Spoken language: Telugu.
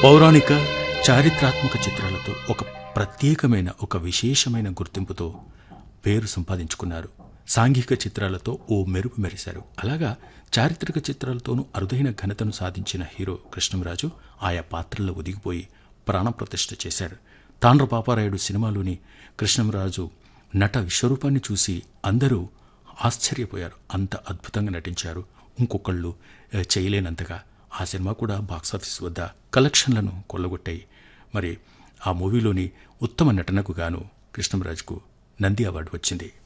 పౌరాణిక చారిత్రాత్మక చిత్రాలతో ఒక ప్రత్యేకమైన ఒక విశేషమైన గుర్తింపుతో పేరు సంపాదించుకున్నారు సాంఘిక చిత్రాలతో ఓ మెరుపు మెరిశారు అలాగా చారిత్రక చిత్రాలతోనూ అరుదైన ఘనతను సాధించిన హీరో కృష్ణంరాజు ఆయా పాత్రల్లో ఒదిగిపోయి ప్రాణప్రతిష్ఠ చేశారు తాండ్ర పాపారాయుడు సినిమాలోని కృష్ణంరాజు నట విశ్వరూపాన్ని చూసి అందరూ ఆశ్చర్యపోయారు అంత అద్భుతంగా నటించారు ఇంకొకళ్ళు ఆ, చేయలేనంతగా ఆ సినిమా కూడా బాక్సాఫీస్ వద్ద కలెక్షన్లను కొల్లగొట్టాయి మరి ఆ మూవీలోని ఉత్తమ నటనకు గాను కృష్ణంరాజుకు నంది అవార్డు వచ్చింది